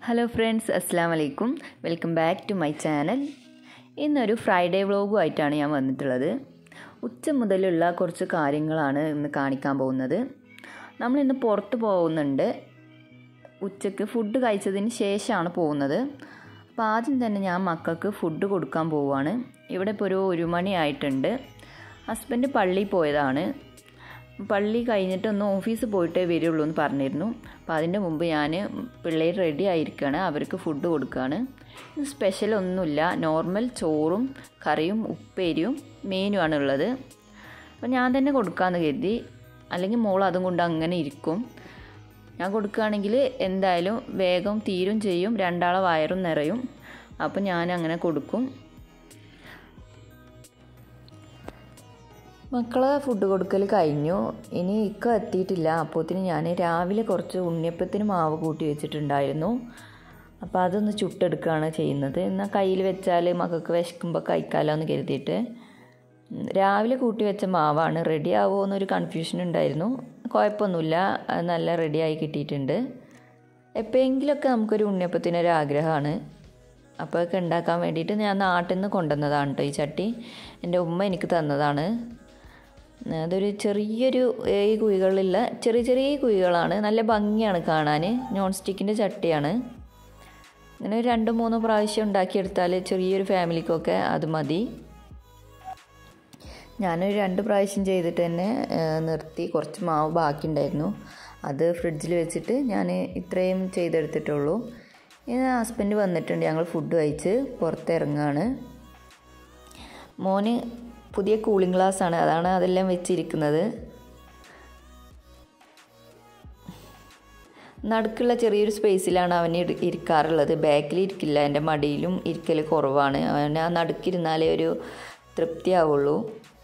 hello friends അസ്സാം വലൈക്കും welcome back to my channel ഇന്നൊരു ഫ്രൈഡേ വ്ളോഗുമായിട്ടാണ് ഞാൻ വന്നിട്ടുള്ളത് ഉച്ച മുതലുള്ള കുറച്ച് കാര്യങ്ങളാണ് ഇന്ന് കാണിക്കാൻ പോകുന്നത് നമ്മളിന്ന് പുറത്ത് പോകുന്നുണ്ട് ഉച്ചയ്ക്ക് ഫുഡ് കഴിച്ചതിന് ശേഷമാണ് പോകുന്നത് അപ്പോൾ ആദ്യം തന്നെ ഞാൻ മക്കൾക്ക് ഫുഡ് കൊടുക്കാൻ പോവുകയാണ് ഇവിടെ ഇപ്പോൾ ഒരു ഒരു മണി ആയിട്ടുണ്ട് ഹസ്ബൻഡ് പള്ളിയിൽ പോയതാണ് പള്ളി കഴിഞ്ഞിട്ടൊന്ന് ഓഫീസിൽ പോയിട്ടേ വരുള്ളൂ എന്ന് പറഞ്ഞിരുന്നു അപ്പോൾ അതിൻ്റെ മുമ്പ് ഞാൻ പിള്ളേർ റെഡി ആയിരിക്കുകയാണ് അവർക്ക് ഫുഡ് കൊടുക്കുകയാണ് ഇന്ന് സ്പെഷ്യൽ ഒന്നുമില്ല നോർമൽ ചോറും കറിയും ഉപ്പേരിയും മീനുമാണ് ഉള്ളത് അപ്പോൾ ഞാൻ തന്നെ കൊടുക്കാമെന്ന് കരുതി അല്ലെങ്കിൽ മോൾ അതും കൊണ്ട് അങ്ങനെ ഇരിക്കും ഞാൻ കൊടുക്കുകയാണെങ്കിൽ എന്തായാലും വേഗം തീരും ചെയ്യും രണ്ടാളെ വയറും നിറയും അപ്പോൾ ഞാൻ അങ്ങനെ കൊടുക്കും മക്കളെ ഫുഡ് കൊടുക്കൽ കഴിഞ്ഞു ഇനി ഇക്ക എത്തിയിട്ടില്ല അപ്പോത്തിന് ഞാൻ രാവിലെ കുറച്ച് ഉണ്ണിയപ്പത്തിന് മാവ് കൂട്ടി വെച്ചിട്ടുണ്ടായിരുന്നു അപ്പോൾ അതൊന്ന് ചുട്ടെടുക്കുകയാണ് ചെയ്യുന്നത് എന്നാൽ കയ്യിൽ വെച്ചാൽ മക്കൾക്ക് വിശക്കുമ്പോൾ കഴിക്കാമല്ലോ എന്ന് കരുതിയിട്ട് രാവിലെ കൂട്ടി വെച്ച മാവാണ് റെഡി ആവുമോ എന്നൊരു കൺഫ്യൂഷൻ ഉണ്ടായിരുന്നു കുഴപ്പമൊന്നുമില്ല നല്ല റെഡിയായി കിട്ടിയിട്ടുണ്ട് എപ്പോഴെങ്കിലുമൊക്കെ നമുക്കൊരു ഉണ്ണിയപ്പത്തിനൊരു ആഗ്രഹമാണ് അപ്പോൾ ഒക്കെ ഉണ്ടാക്കാൻ വേണ്ടിയിട്ട് ഞാൻ നാട്ടിൽ നിന്ന് കൊണ്ടുവന്നതാണ് കേട്ടോ ഈ ചട്ടി എൻ്റെ ഉമ്മ എനിക്ക് തന്നതാണ് അതൊരു ചെറിയൊരു ഈ കുഴികളിലുള്ള ചെറിയ ചെറിയ കുഴികളാണ് നല്ല ഭംഗിയാണ് കാണാൻ നോൺ സ്റ്റിക്കിൻ്റെ ചട്ടിയാണ് ഇങ്ങനെ രണ്ട് മൂന്ന് പ്രാവശ്യം ഉണ്ടാക്കിയെടുത്താൽ ചെറിയൊരു ഫാമിലിക്കൊക്കെ അത് മതി ഞാനൊരു രണ്ട് പ്രാവശ്യം ചെയ്തിട്ട് തന്നെ നിർത്തി കുറച്ച് മാവ് ബാക്കിയുണ്ടായിരുന്നു അത് ഫ്രിഡ്ജിൽ വെച്ചിട്ട് ഞാൻ ഇത്രയും ചെയ്തെടുത്തിട്ടുള്ളൂ ഇന്ന് ഹസ്ബൻഡ് വന്നിട്ടുണ്ട് ഞങ്ങൾ ഫുഡ് കഴിച്ച് പുറത്തിറങ്ങുകയാണ് മോന് പുതിയ കൂളിംഗ് ഗ്ലാസ് ആണ് അതാണ് അതെല്ലാം വെച്ചിരിക്കുന്നത് നടുക്കുള്ള ചെറിയൊരു സ്പേസിലാണ് അവന് ഇരിക്കാറുള്ളത് ബാക്കിൽ ഇരിക്കില്ല എൻ്റെ മടിയിലും ഇരിക്കൽ കുറവാണ് അവന് ആ നടുക്കിരുന്നാലേ ഒരു തൃപ്തിയാവുള്ളൂ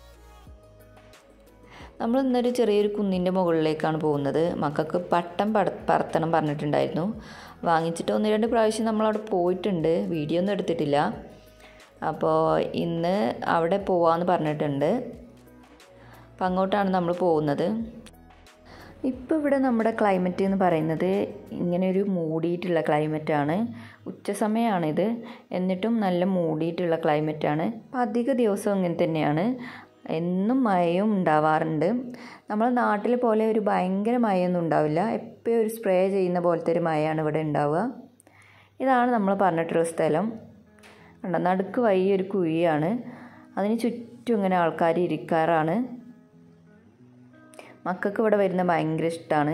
നമ്മൾ ഇന്നൊരു ചെറിയൊരു കുന്നിൻ്റെ മുകളിലേക്കാണ് പോകുന്നത് മക്കൾക്ക് പട്ടം പട പറത്തണം പറഞ്ഞിട്ടുണ്ടായിരുന്നു വാങ്ങിച്ചിട്ട് ഒന്ന് രണ്ട് പ്രാവശ്യം നമ്മളവിടെ പോയിട്ടുണ്ട് വീഡിയോ ഒന്നും എടുത്തിട്ടില്ല അപ്പോൾ ഇന്ന് അവിടെ പോവാമെന്ന് പറഞ്ഞിട്ടുണ്ട് അപ്പം അങ്ങോട്ടാണ് നമ്മൾ പോകുന്നത് ഇപ്പോൾ ഇവിടെ നമ്മുടെ ക്ലൈമറ്റ് എന്ന് പറയുന്നത് ഇങ്ങനെ ഒരു മൂടിയിട്ടുള്ള ക്ലൈമറ്റാണ് ഉച്ച സമയമാണിത് എന്നിട്ടും നല്ല മൂടിയിട്ടുള്ള ക്ലൈമറ്റാണ് അപ്പം അധിക ദിവസം ഇങ്ങനെ തന്നെയാണ് എന്നും മഴയും ഉണ്ടാവാറുണ്ട് നമ്മളെ നാട്ടിലെ പോലെ ഒരു ഭയങ്കര മഴയൊന്നും ഉണ്ടാവില്ല എപ്പോഴും ഒരു സ്പ്രേ ചെയ്യുന്ന പോലത്തെ ഒരു മഴയാണ് ഇവിടെ ഉണ്ടാവുക ഇതാണ് നമ്മൾ പറഞ്ഞിട്ടുള്ള സ്ഥലം കണ്ട നടുക്ക് വഴി ഒരു കുഴിയാണ് അതിന് ചുറ്റും ഇങ്ങനെ ആൾക്കാർ ഇരിക്കാറാണ് മക്കൾക്ക് ഇവിടെ വരുന്ന ഭയങ്കര ഇഷ്ടമാണ്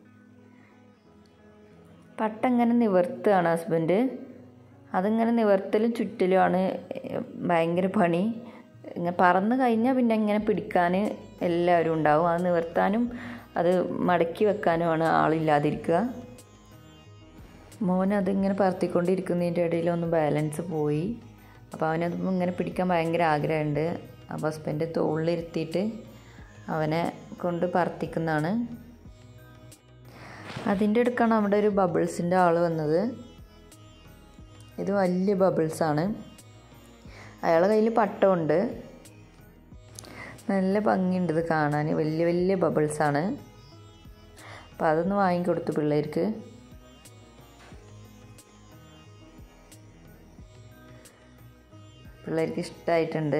പട്ടങ്ങനെ നിവർത്തുകയാണ് ഹസ്ബൻഡ് അതിങ്ങനെ നിവർത്തലും ചുറ്റലുമാണ് ഭയങ്കര പണി ഇങ്ങനെ പറന്ന് കഴിഞ്ഞാൽ പിന്നെ ഇങ്ങനെ പിടിക്കാൻ എല്ലാവരും ഉണ്ടാവും അത് നിവർത്താനും അത് മടക്കി വെക്കാനുമാണ് ആളില്ലാതിരിക്കുക മോൻ അതിങ്ങനെ പറത്തിക്കൊണ്ടിരിക്കുന്നതിൻ്റെ ഇടയിൽ ഒന്ന് ബാലൻസ് പോയി അപ്പോൾ അവനത് ഇങ്ങനെ പിടിക്കാൻ ഭയങ്കര ആഗ്രഹമുണ്ട് അപ്പോൾ ഹസ്ബൻഡ് തോളിലിരുത്തിയിട്ട് അവനെ കൊണ്ട് പറത്തിക്കുന്നതാണ് അതിൻ്റെ അടുക്കാണ് നമ്മുടെ ഒരു ബബിൾസിൻ്റെ ആൾ വന്നത് ഇത് വലിയ ബബിൾസാണ് അയാളുടെ കയ്യിൽ പട്ടമുണ്ട് നല്ല ഭംഗിയുണ്ട് ഇത് കാണാൻ വലിയ വലിയ ബബിൾസാണ് അപ്പോൾ അതൊന്ന് വാങ്ങിക്കൊടുത്തു പിള്ളേർക്ക് പിള്ളേർക്ക് ഇഷ്ടമായിട്ടുണ്ട്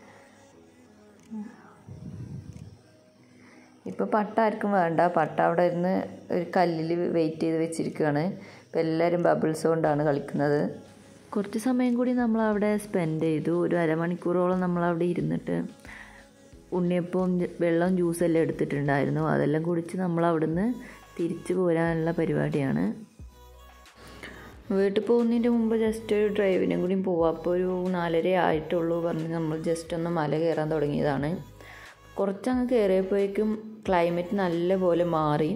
ഇപ്പോൾ പട്ട ആർക്കും വേണ്ട പട്ട അവിടെ ഇരുന്ന് ഒരു കല്ലിൽ വെയിറ്റ് ചെയ്ത് വെച്ചിരിക്കുകയാണ് ഇപ്പോൾ എല്ലാവരും ബബിൾസ് കൊണ്ടാണ് കളിക്കുന്നത് കുറച്ച് സമയം കൂടി നമ്മൾ അവിടെ സ്പെൻഡ് ചെയ്തു ഒരു അരമണിക്കൂറോളം നമ്മൾ അവിടെ ഇരുന്നിട്ട് ഉണ്ണിയപ്പവും വെള്ളവും ജ്യൂസെല്ലാം എടുത്തിട്ടുണ്ടായിരുന്നു അതെല്ലാം കുടിച്ച് നമ്മൾ അവിടുന്ന് തിരിച്ചു പോരാനുള്ള പരിപാടിയാണ് വീട്ടിൽ പോകുന്നതിൻ്റെ മുമ്പ് ജസ്റ്റ് ഒരു ഡ്രൈവിനും കൂടി പോവാം അപ്പോൾ ഒരു നാലര ആയിട്ടുള്ളൂ പറഞ്ഞ് നമ്മൾ ജസ്റ്റ് ഒന്ന് മല കയറാൻ തുടങ്ങിയതാണ് കുറച്ചങ്ങ് കയറിയപ്പോഴേക്കും ക്ലൈമറ്റ് നല്ല പോലെ മാറി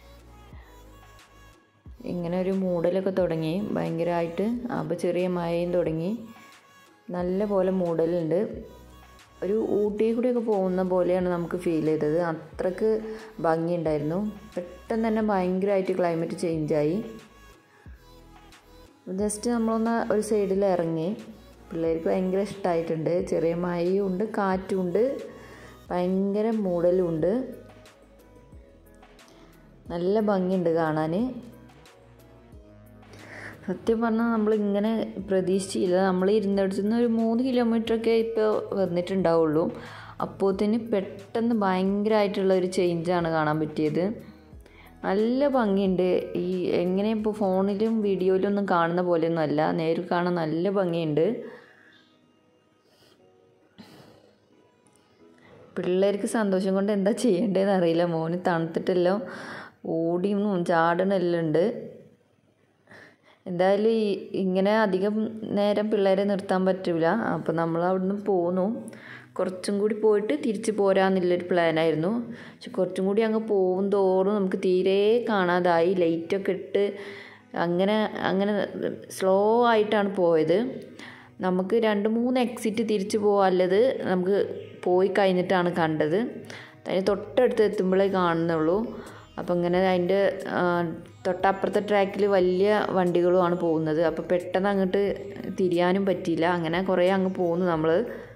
ഇങ്ങനെ ഒരു മൂടലൊക്കെ തുടങ്ങി ഭയങ്കരമായിട്ട് അപ്പോൾ ചെറിയ മഴയും തുടങ്ങി നല്ല പോലെ മൂടലുണ്ട് ഒരു ഊട്ടി കൂടിയൊക്കെ പോകുന്ന പോലെയാണ് നമുക്ക് ഫീൽ ചെയ്തത് അത്രക്ക് ഭംഗിയുണ്ടായിരുന്നു പെട്ടെന്ന് തന്നെ ഭയങ്കരമായിട്ട് ക്ലൈമറ്റ് ചേഞ്ചായി ജസ്റ്റ് നമ്മളൊന്ന് ഒരു സൈഡിൽ ഇറങ്ങി പിള്ളേർക്ക് ഭയങ്കര ഇഷ്ടമായിട്ടുണ്ട് ചെറിയ മഴയും ഉണ്ട് കാറ്റും ഉണ്ട് ഭയങ്കര മൂടലും ഉണ്ട് നല്ല ഭംഗിയുണ്ട് കാണാൻ സത്യം പറഞ്ഞാൽ നമ്മൾ ഇങ്ങനെ പ്രതീക്ഷിച്ചില്ല നമ്മൾ ഇരുന്നിടത്തു നിന്ന് ഒരു മൂന്ന് കിലോമീറ്ററൊക്കെ ഇപ്പോൾ വന്നിട്ടുണ്ടാവുള്ളൂ അപ്പോത്തിന് പെട്ടെന്ന് ഭയങ്കരമായിട്ടുള്ള ഒരു ചേഞ്ചാണ് കാണാൻ പറ്റിയത് നല്ല ഭംഗിയുണ്ട് ഈ എങ്ങനെ ഇപ്പോൾ ഫോണിലും വീഡിയോയിലും ഒന്നും കാണുന്ന പോലെയൊന്നും അല്ല നേരിൽ കാണാൻ നല്ല ഭംഗിയുണ്ട് പിള്ളേർക്ക് സന്തോഷം കൊണ്ട് എന്താ ചെയ്യേണ്ടതെന്ന് അറിയില്ല മോന് തണുത്തിട്ടെല്ലാം ഓടിയും ചാടണെല്ലാം ഉണ്ട് എന്തായാലും ഈ ഇങ്ങനെ അധികം നേരം പിള്ളേരെ നിർത്താൻ പറ്റില്ല അപ്പോൾ നമ്മൾ അവിടുന്ന് പോന്നു കുറച്ചും കൂടി പോയിട്ട് തിരിച്ച് പോരാന്നുള്ളൊരു പ്ലാനായിരുന്നു പക്ഷെ കുറച്ചും കൂടി അങ്ങ് പോകും തോറും നമുക്ക് തീരെ കാണാതായി ലൈറ്റൊക്കെ ഇട്ട് അങ്ങനെ അങ്ങനെ സ്ലോ ആയിട്ടാണ് പോയത് നമുക്ക് രണ്ട് മൂന്ന് എക്സിറ്റ് തിരിച്ച് പോകാനുള്ളത് നമുക്ക് പോയി കഴിഞ്ഞിട്ടാണ് കണ്ടത് അതിന് തൊട്ടടുത്ത് എത്തുമ്പോഴേ കാണുന്നുള്ളൂ അപ്പോൾ ഇങ്ങനെ അതിൻ്റെ തൊട്ടപ്പുറത്തെ ട്രാക്കിൽ വലിയ വണ്ടികളുമാണ് പോകുന്നത് അപ്പോൾ പെട്ടെന്ന് അങ്ങോട്ട് തിരിയാനും പറ്റിയില്ല അങ്ങനെ കുറേ അങ്ങ് പോകുന്നു നമ്മൾ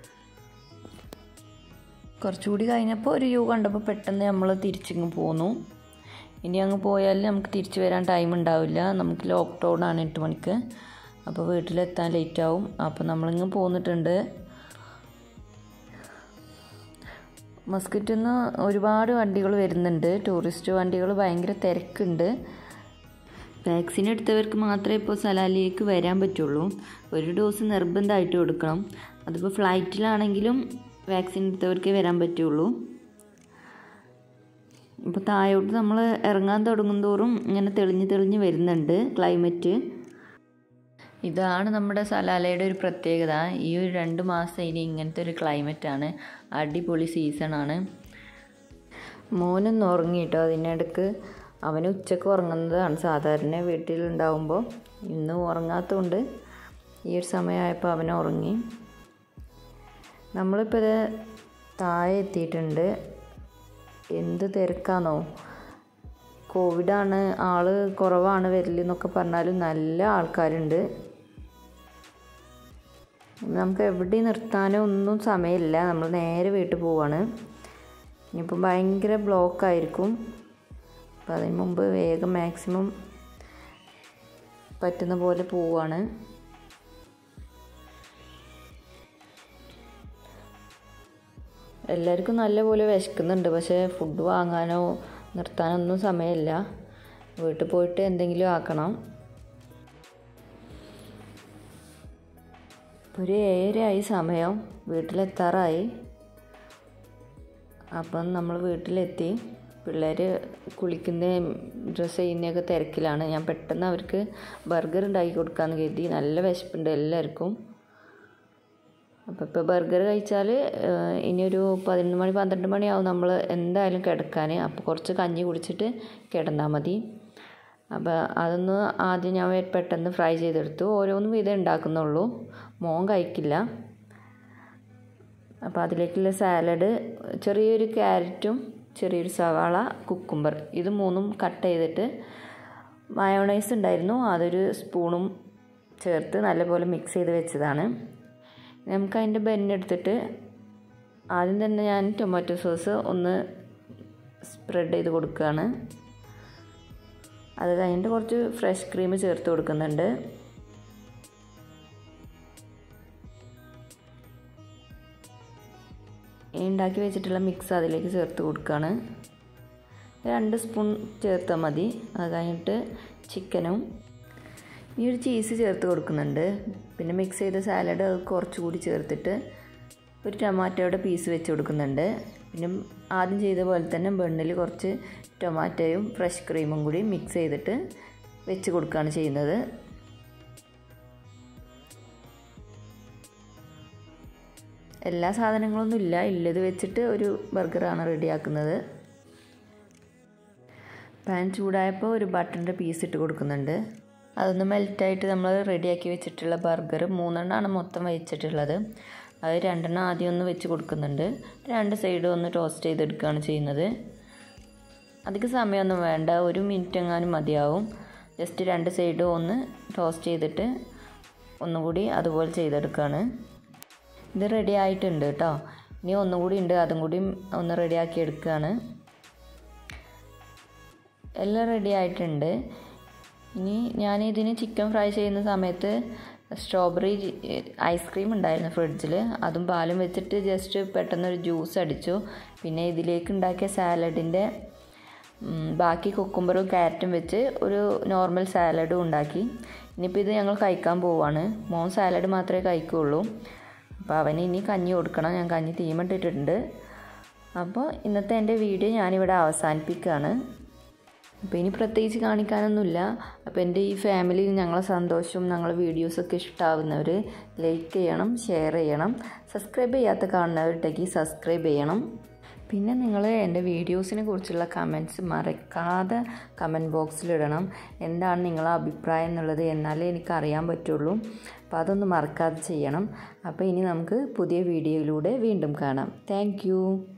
കുറച്ചുകൂടി കഴിഞ്ഞപ്പോൾ ഒരു യൂ കണ്ടപ്പോൾ പെട്ടെന്ന് നമ്മൾ തിരിച്ചിങ്ങ് പോന്നു ഇനി അങ്ങ് പോയാൽ നമുക്ക് തിരിച്ചു വരാൻ ടൈം ഉണ്ടാവില്ല നമുക്ക് ലോക്ക്ഡൗൺ ആണ് എട്ട് മണിക്ക് അപ്പോൾ വീട്ടിലെത്താൻ ലേറ്റ് ആവും അപ്പോൾ നമ്മളിങ്ങ് പോന്നിട്ടുണ്ട് മസ്കറ്റിൽ നിന്ന് ഒരുപാട് വണ്ടികൾ വരുന്നുണ്ട് ടൂറിസ്റ്റ് വണ്ടികൾ ഭയങ്കര തിരക്കുണ്ട് വാക്സിൻ എടുത്തവർക്ക് മാത്രമേ ഇപ്പോൾ സലാലിലേക്ക് വരാൻ പറ്റുള്ളൂ ഒരു ഡോസ് നിർബന്ധമായിട്ട് കൊടുക്കണം അതിപ്പോൾ ഫ്ലൈറ്റിലാണെങ്കിലും വാക്സിൻ എടുത്തവർക്കേ വരാൻ പറ്റുള്ളൂ ഇപ്പോൾ താഴോട്ട് നമ്മൾ ഇറങ്ങാൻ തുടങ്ങും തോറും ഇങ്ങനെ തെളിഞ്ഞ് തെളിഞ്ഞ് വരുന്നുണ്ട് ക്ലൈമറ്റ് ഇതാണ് നമ്മുടെ സലാലയുടെ ഒരു പ്രത്യേകത ഈ ഒരു രണ്ട് മാസം ഇനി ഇങ്ങനത്തെ ഒരു ക്ലൈമറ്റാണ് അടിപൊളി സീസണാണ് മോനൊന്ന് ഉറങ്ങിയിട്ടോ അതിനിടക്ക് അവന് ഉച്ചക്ക് ഉറങ്ങുന്നതാണ് സാധാരണ വീട്ടിലുണ്ടാവുമ്പോൾ ഇന്ന് ഉറങ്ങാത്തതുകൊണ്ട് ഈ ഒരു സമയമായപ്പോൾ അവൻ ഉറങ്ങി നമ്മളിപ്പോൾ ഇത് താഴെ എത്തിയിട്ടുണ്ട് എന്ത് തിരക്കാണോ കോവിഡാണ് ആൾ കുറവാണ് വരലെന്നൊക്കെ പറഞ്ഞാലും നല്ല ആൾക്കാരുണ്ട് നമുക്ക് എവിടെ നിർത്താനോ ഒന്നും സമയമില്ല നമ്മൾ നേരെ വീട്ടിൽ പോവാണ് ഇനിയിപ്പം ഭയങ്കര ബ്ലോക്കായിരിക്കും അപ്പം അതിന് മുമ്പ് വേഗം മാക്സിമം പറ്റുന്ന പോലെ പോവാണ് എല്ലാവർക്കും നല്ലപോലെ വിശക്കുന്നുണ്ട് പക്ഷേ ഫുഡ് വാങ്ങാനോ നിർത്താനൊന്നും സമയമില്ല വീട്ടിൽ പോയിട്ട് എന്തെങ്കിലും ആക്കണം ഒരു ഏഴരയായി സമയം വീട്ടിലെത്താറായി അപ്പം നമ്മൾ വീട്ടിലെത്തി പിള്ളേർ കുളിക്കുന്ന ഡ്രസ്സ് ചെയ്യുന്നതൊക്കെ തിരക്കിലാണ് ഞാൻ പെട്ടെന്ന് അവർക്ക് ബർഗർ ഉണ്ടാക്കി കൊടുക്കാമെന്ന് കരുതി നല്ല വിശപ്പുണ്ട് എല്ലാവർക്കും അപ്പോൾ ഇപ്പോൾ ബർഗർ കഴിച്ചാൽ ഇനിയൊരു പതിനൊന്ന് മണി പന്ത്രണ്ട് മണിയാവും നമ്മൾ എന്തായാലും കിടക്കാൻ അപ്പോൾ കുറച്ച് കഞ്ഞി കുടിച്ചിട്ട് കിടന്നാൽ മതി അപ്പോൾ അതൊന്ന് ആദ്യം ഞാൻ പെട്ടെന്ന് ഫ്രൈ ചെയ്തെടുത്തു ഓരോന്നും വീതം ഉണ്ടാക്കുന്നുള്ളൂ മോൻ കഴിക്കില്ല അപ്പോൾ അതിലേക്കുള്ള സാലഡ് ചെറിയൊരു ക്യാരറ്റും ചെറിയൊരു സവാള കുക്കുംബർ ഇത് മൂന്നും കട്ട് ചെയ്തിട്ട് മയോണൈസ് ഉണ്ടായിരുന്നു അതൊരു സ്പൂണും ചേർത്ത് നല്ലപോലെ മിക്സ് ചെയ്ത് വെച്ചതാണ് നമുക്ക് അതിൻ്റെ ബെന്നെടുത്തിട്ട് ആദ്യം തന്നെ ഞാൻ ടൊമാറ്റോ സോസ് ഒന്ന് സ്പ്രെഡ് ചെയ്ത് കൊടുക്കുകയാണ് അത് കഴിഞ്ഞിട്ട് കുറച്ച് ഫ്രഷ് ക്രീം ചേർത്ത് കൊടുക്കുന്നുണ്ട് ഉണ്ടാക്കി വെച്ചിട്ടുള്ള മിക്സ് അതിലേക്ക് ചേർത്ത് കൊടുക്കുകയാണ് രണ്ട് സ്പൂൺ ചേർത്താൽ മതി അത് കഴിഞ്ഞിട്ട് ചിക്കനും ഈ ഒരു ചീസ് ചേർത്ത് കൊടുക്കുന്നുണ്ട് പിന്നെ മിക്സ് ചെയ്ത സാലഡ് അത് കുറച്ചുകൂടി ചേർത്തിട്ട് ഒരു ടൊമാറ്റോയുടെ പീസ് വെച്ച് കൊടുക്കുന്നുണ്ട് പിന്നെ ആദ്യം ചെയ്ത പോലെ തന്നെ ബണ്ണിൽ കുറച്ച് ടൊമാറ്റോയും ഫ്രഷ് ക്രീമും കൂടി മിക്സ് ചെയ്തിട്ട് വെച്ച് കൊടുക്കുകയാണ് ചെയ്യുന്നത് എല്ലാ സാധനങ്ങളൊന്നും ഇല്ല ഇല്ലത് വെച്ചിട്ട് ഒരു ബർഗറാണ് റെഡിയാക്കുന്നത് പാൻ ചൂടായപ്പോൾ ഒരു ബട്ടറിൻ്റെ പീസ് ഇട്ട് കൊടുക്കുന്നുണ്ട് അതൊന്ന് മെൽറ്റായിട്ട് നമ്മൾ റെഡിയാക്കി വെച്ചിട്ടുള്ള ബർഗർ മൂന്നെണ്ണമാണ് മൊത്തം വെച്ചിട്ടുള്ളത് അത് രണ്ടെണ്ണം ആദ്യം ഒന്ന് വെച്ച് കൊടുക്കുന്നുണ്ട് രണ്ട് സൈഡും ഒന്ന് ടോസ്റ്റ് ചെയ്തെടുക്കുകയാണ് ചെയ്യുന്നത് അധിക സമയമൊന്നും വേണ്ട ഒരു മിനിറ്റ് എങ്ങാനും മതിയാവും ജസ്റ്റ് രണ്ട് സൈഡും ഒന്ന് ടോസ്റ്റ് ചെയ്തിട്ട് ഒന്നുകൂടി അതുപോലെ ചെയ്തെടുക്കുകയാണ് ഇത് റെഡി ആയിട്ടുണ്ട് കേട്ടോ ഇനി ഒന്നും കൂടി ഉണ്ട് അതും കൂടി ഒന്ന് റെഡിയാക്കി എടുക്കുകയാണ് എല്ലാം റെഡി ആയിട്ടുണ്ട് ഇനി ഞാൻ ഇതിന് ചിക്കൻ ഫ്രൈ ചെയ്യുന്ന സമയത്ത് സ്ട്രോബെറി ഐസ്ക്രീം ഉണ്ടായിരുന്നു ഫ്രിഡ്ജിൽ അതും പാലും വെച്ചിട്ട് ജസ്റ്റ് പെട്ടെന്നൊരു ജ്യൂസ് അടിച്ചു പിന്നെ ഇതിലേക്ക് ഉണ്ടാക്കിയ സാലഡിൻ്റെ ബാക്കി കുക്കുംബറും ക്യാരറ്റും വെച്ച് ഒരു നോർമൽ സാലഡും ഉണ്ടാക്കി ഇനിയിപ്പോൾ ഇത് ഞങ്ങൾ കഴിക്കാൻ പോവാണ് മോൻ സാലഡ് മാത്രമേ കഴിക്കുകയുള്ളൂ അപ്പോൾ അവന് ഇനി കഞ്ഞി കൊടുക്കണം ഞാൻ കഞ്ഞി തീമിട്ടിട്ടുണ്ട് അപ്പോൾ ഇന്നത്തെ എൻ്റെ വീഡിയോ ഞാനിവിടെ അവസാനിപ്പിക്കുകയാണ് അപ്പോൾ ഇനി പ്രത്യേകിച്ച് കാണിക്കാനൊന്നുമില്ല അപ്പോൾ എൻ്റെ ഈ ഫാമിലി ഞങ്ങളെ സന്തോഷവും ഞങ്ങളെ വീഡിയോസൊക്കെ ഇഷ്ടമാവുന്നവർ ലൈക്ക് ചെയ്യണം ഷെയർ ചെയ്യണം സബ്സ്ക്രൈബ് ചെയ്യാത്ത കാണുന്നവരുണ്ടെങ്കിൽ സബ്സ്ക്രൈബ് ചെയ്യണം പിന്നെ നിങ്ങൾ എൻ്റെ വീഡിയോസിനെ കുറിച്ചുള്ള കമൻറ്റ്സ് മറക്കാതെ കമൻറ്റ് ബോക്സിലിടണം എന്താണ് നിങ്ങളെ അഭിപ്രായം എന്നുള്ളത് എന്നാലേ എനിക്ക് അറിയാൻ പറ്റുള്ളൂ അപ്പോൾ അതൊന്ന് മറക്കാതെ ചെയ്യണം അപ്പോൾ ഇനി നമുക്ക് പുതിയ വീഡിയോയിലൂടെ വീണ്ടും കാണാം താങ്ക്